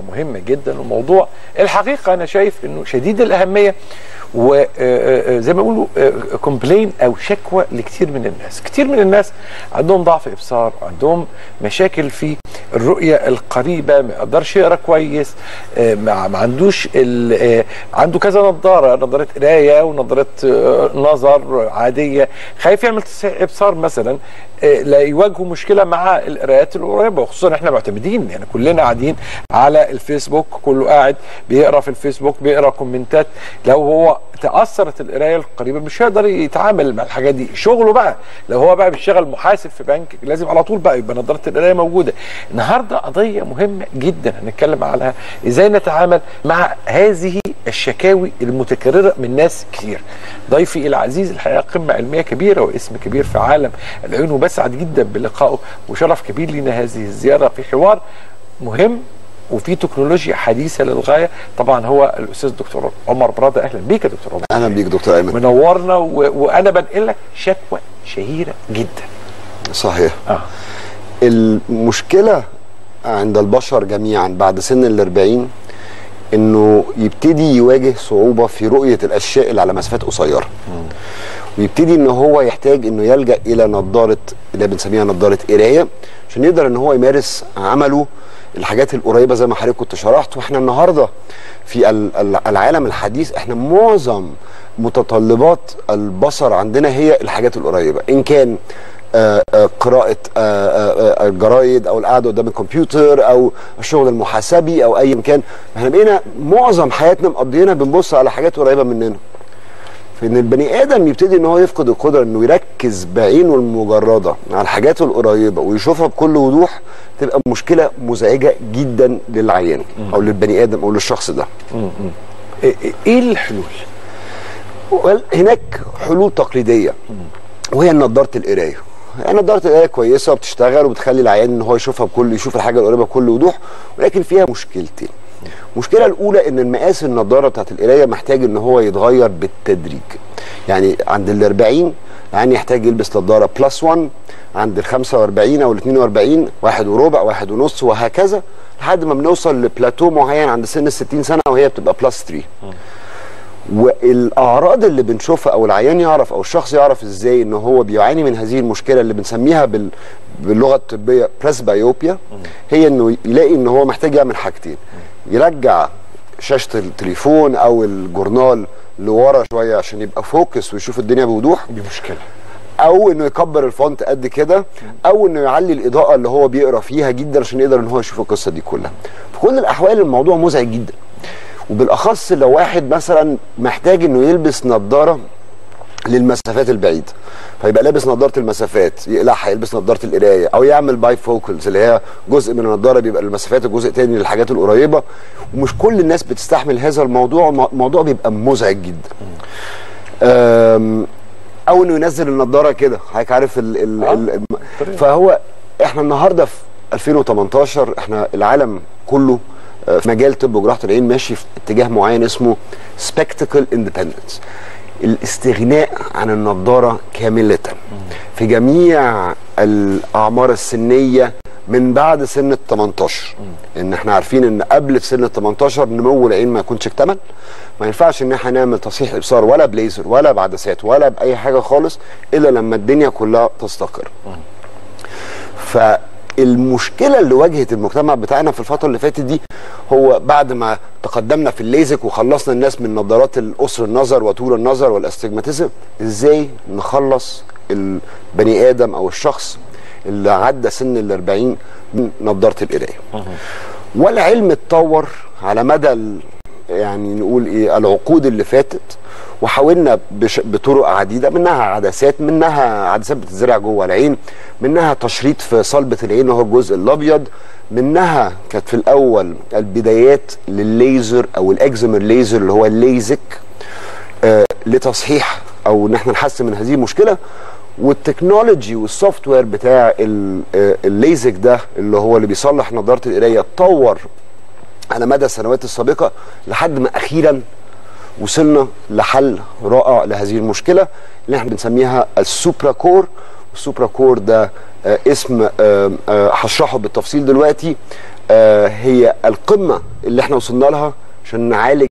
حلقه مهمه جدا وموضوع الحقيقه انا شايف انه شديد الاهميه وزي ما بيقولوا كومبلين او شكوى لكتير من الناس كتير من الناس عندهم ضعف ابصار عندهم مشاكل في الرؤيه القريبه ما يقدرش يقرا كويس آه، ما ما عندوش ال- آه، عنده كذا نظاره نظاره قرايه ونظاره آه، نظر عاديه خايف يعمل تصحيح ابصار مثلا آه، لا يواجهه مشكله مع القراءات القريبه وخصوصا احنا معتمدين يعني كلنا قاعدين على الفيسبوك كله قاعد بيقرا في الفيسبوك بيقرا كومنتات لو هو تاثرت القرايه القريبه مش هيقدر يتعامل مع الحاجات دي شغله بقى لو هو بقى بيشتغل محاسب في بنك لازم على طول بقى يبقى نظاره القرايه موجوده النهارده قضيه مهمه جدا هنتكلم عليها ازاي نتعامل مع هذه الشكاوي المتكرره من ناس كتير ضيفي العزيز الحقيقه قمه علميه كبيره واسم كبير في عالم العيون وبسعد جدا بلقائه وشرف كبير لنا هذه الزياره في حوار مهم وفي تكنولوجيا حديثه للغايه طبعا هو الاستاذ دكتور عمر براده اهلا بيك يا دكتور عمر اهلا بيك دكتور ايمن منورنا و... وانا بنقل لك شكوى شهيره جدا صحيح اه المشكله عند البشر جميعا بعد سن الأربعين انه يبتدي يواجه صعوبه في رؤيه الاشياء اللي على مسافات قصيره ويبتدي ان هو يحتاج انه يلجا الى نظاره اللي بنسميها نظاره قرايه عشان يقدر ان هو يمارس عمله الحاجات القريبه زي ما حضرتك كنت شرحت واحنا النهارده في ال- ال- العالم الحديث احنا معظم متطلبات البصر عندنا هي الحاجات القريبه ان كان آه، آه، قراءة آه، آه، آه، الجرايد أو القعدة قدام الكمبيوتر أو الشغل المحاسبي أو أي مكان احنا بقينا معظم حياتنا مقضينا بنبص على حاجات قريبة مننا فان البني ادم يبتدي ان هو يفقد القدره انه يركز بعينه المجرده على الحاجات القريبه ويشوفها بكل وضوح تبقى مشكله مزعجه جدا للعيان او للبني ادم او للشخص ده ايه إيه الحلول؟ وال- هناك حلول تقليديه وهي نظاره القرايه نظاره القرايه كويسه وبتشتغل وبتخلي العيان ان هو يشوفها بكل يشوف الحاجه القريبه بكل وضوح ولكن فيها مشكلتين المشكله الاولى ان المقاس النظاره بتاعت القرايه محتاج ان هو يتغير بالتدريج يعني عند ال 40 يعني يحتاج يلبس نظاره بلس 1 عند ال 45 او ال 42 واحد وربع واحد ونص وهكذا لحد ما بنوصل لبلاتو معين عند سن ال 60 سنه وهي بتبقى بلس 3 والاعراض اللي بنشوفها او العيان يعرف او الشخص يعرف ازاي ان هو بيعاني من هذه المشكله اللي بنسميها بال... باللغه الطبيه بريسبايوبيا هي انه يلاقي ان هو محتاج يعمل حاجتين يرجع شاشه التليفون او الجورنال لورا شويه عشان يبقى فوكس ويشوف الدنيا بوضوح دي مشكله او انه يكبر الفونت قد كده او انه يعلي الاضاءه اللي هو بيقرا فيها جدا عشان يقدر ان هو يشوف القصه دي كلها في كل الاحوال الموضوع مزعج جدا وبالاخص لو واحد مثلا محتاج انه يلبس نظاره للمسافات البعيده فيبقى لابس نظاره المسافات يقلعها يلبس نظاره القرايه او يعمل باي فوكلز اللي هي جزء من النضاره بيبقى للمسافات وجزء تاني للحاجات القريبه ومش كل الناس بتستحمل هذا الموضوع الموضوع بيبقى مزعج جدا أم، او انه ينزل النضاره كده حضرتك عارف ال ال آه. ال الم- فهو احنا النهارده في 2018 احنا العالم كله آه، في مجال طب وجراحه العين ماشي في اتجاه معين اسمه سبكتكل اندبندنس الاستغناء عن النضاره كامله في جميع الاعمار السنيه من بعد سن ال 18 ان احنا عارفين ان قبل سن ال 18 نمو العين ما يكونش اكتمل ما ينفعش ان احنا نعمل تصحيح ابصار ولا بليزر ولا بعدسات ولا باي حاجه خالص الا لما الدنيا كلها تستقر فالمشكله اللي واجهت المجتمع بتاعنا في الفتره اللي فاتت دي هو بعد ما تقدمنا في الليزك وخلصنا الناس من نظارات القصر النظر وطول النظر والاستجماتيزم ازاي نخلص البني ادم او الشخص اللي عدى سن ال 40 من نظاره القرايه والعلم اتطور على مدى ال- يعني نقول ايه العقود اللي فاتت وحاولنا بش بطرق عديده منها عدسات منها عدسات بتتزرع جوه العين منها تشريط في صلبه العين وهو الجزء الابيض منها كانت في الاول البدايات للليزر او الاكزيمر ليزر اللي هو الليزك آه لتصحيح او ان احنا نحسن من هذه المشكله والتكنولوجي والسوفت وير بتاع ال- آه، الليزك ده اللي هو اللي بيصلح نظاره القرايه اتطور على مدى السنوات السابقه لحد ما اخيرا وصلنا لحل رائع لهذه المشكله اللي احنا بنسميها السوبرا كور السوبرا كور ده آه، اسم آه، آه، هشرحه بالتفصيل دلوقتي آه هي القمه اللي احنا وصلنا لها عشان نعالج